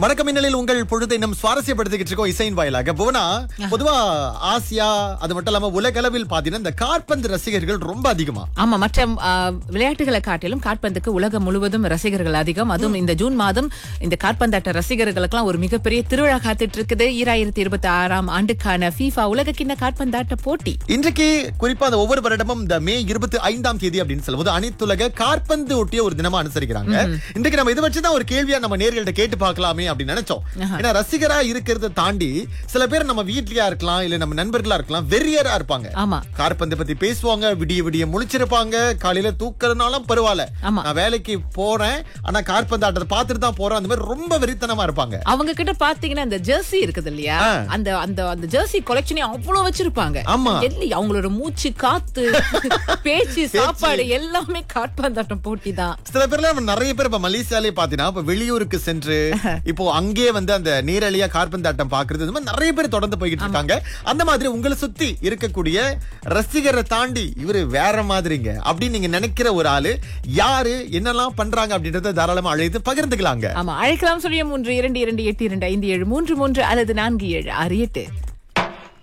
வணக்கம் மின்னலில் உங்கள் பொழுதை நம் சுவாரஸ்யப்படுத்திக்கிட்டு இருக்கோம் இசையின் வாயிலாக புவனா பொதுவா ஆசியா அது மட்டும் இல்லாம உலகளவில் பாத்தீங்கன்னா இந்த காற்பந்து ரசிகர்கள் ரொம்ப அதிகமா ஆமா மற்ற ஆ, விளையாட்டுகளை காட்டிலும் காற்பந்துக்கு உலகம் முழுவதும் ரசிகர்கள் அதிகம் அதுவும் இந்த ஜூன் மாதம் இந்த காற்பந்தாட்ட ரசிகர்களுக்கெல்லாம் ஒரு மிகப்பெரிய திருவிழா காத்துட்டு இருக்குது ஈராயிரத்தி இருபத்தி ஆறாம் ஆண்டுக்கான FIFA உலக கிண்ண காற்பந்தாட்ட போட்டி இன்றைக்கு குறிப்பா அந்த ஒவ்வொரு வருடமும் இந்த மே இருபத்தி ஐந்தாம் தேதி அப்படின்னு சொல்லும்போது அனைத்துலக காற்பந்து ஒட்டிய ஒரு தினமா அனுசரிக்கிறாங்க இன்றைக்கு நம்ம இதை வச்சுதான் ஒரு கேள்வியா நம்ம நேர்கள்ட்ட கேட்டு பார்க்கலாமே அப்படின்னு நினைச்சோம் ஏன்னா ரசிகரா இருக்கிறத தாண்டி சில பேர் நம்ம வீட்லயா இருக்கலாம் இல்ல நம்ம நண்பர்களா இருக்கலாம் வெறியரா இருப்பாங்க ஆமா கார்பந்து பத்தி பேசுவாங்க விடிய விடிய முழிச்சிருப்பாங்க காலையில தூக்கறதுனாலும் பரவாயில்ல ஆமா. நான் வேலைக்கு போறேன் ஆனா கார்பந்து ஆட்டத்தை பார்த்துட்டு தான் போறேன் அந்த மாதிரி ரொம்ப வெறித்தனமா இருப்பாங்க அவங்க கிட்ட பாத்தீங்கன்னா அந்த ஜெர்சி இருக்குது இல்லையா ஆ. அந்த அந்த அந்த ஜெர்சி கொலெக்ஷனே அவ்வளவு வச்சிருப்பாங்க ஆமா. எல்லி அவங்களோட மூச்சு காத்து பேச்சு சாப்பாடு எல்லாமே காற்பந்தாட்டம் போட்டி தான் சில பேர்ல நம்ம நிறைய பேர் இப்ப மலேசியாலே பாத்தீங்கன்னா இப்ப வெளியூருக்கு சென்று இப்போ அங்கே வந்து அந்த நீரழியா கார்பந்தாட்டம் பாக்குறது இந்த மாதிரி நிறைய பேர் தொடர்ந்து போய்கிட்டு இருக்காங்க அந்த மாதிரி உங்களை சுத்தி இருக்கக்கூடிய ரசிகரை தாண்டி இவரு வேற மாதிரிங்க அப்படின்னு நீங்க நினைக்கிற ஒரு ஆளு யாரு என்னெல்லாம் பண்றாங்க அப்படின்றத தாராளமா அழைத்து பகிர்ந்துக்கலாங்க ஆமா அழைக்கலாம் சொல்லிய மூன்று இரண்டு இரண்டு எட்டு இரண்டு ஐந்து ஏழு மூன்று மூன்று அல்லது நான்கு ஏழு ஆறு எட்டு